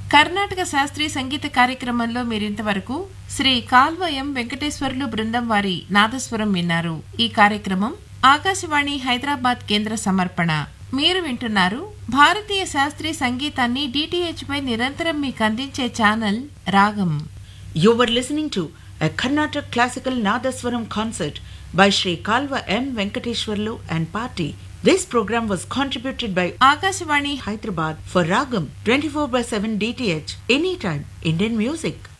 కర్ణాటక శాస్త్రీయ సంగీత కార్యక్రమంలో మీరింతవరకు శ్రీ కాల్వ ఎం వెంకటేశ్వర్లు బృందం వారి నాదస్వరం విన్నారు ఈ కార్యక్రమం ఆకాశవాణి హైదరాబాద్ కేంద్ర సమర్పణ మీరు వింటున్నారు భారతీయ శాస్త్రీయ సంగీతాన్ని డిటిహెచ్ పై నిరంతరం మీకు అందించే ఛానల్ రాగం You were listening to a Carnatic classical Nadaswaram concert by Sri Kalva M. Venkateshwarlu and Party. This program was contributed by Akashvani Hyderabad for Ragam 24 by 7 DTH anytime Indian music.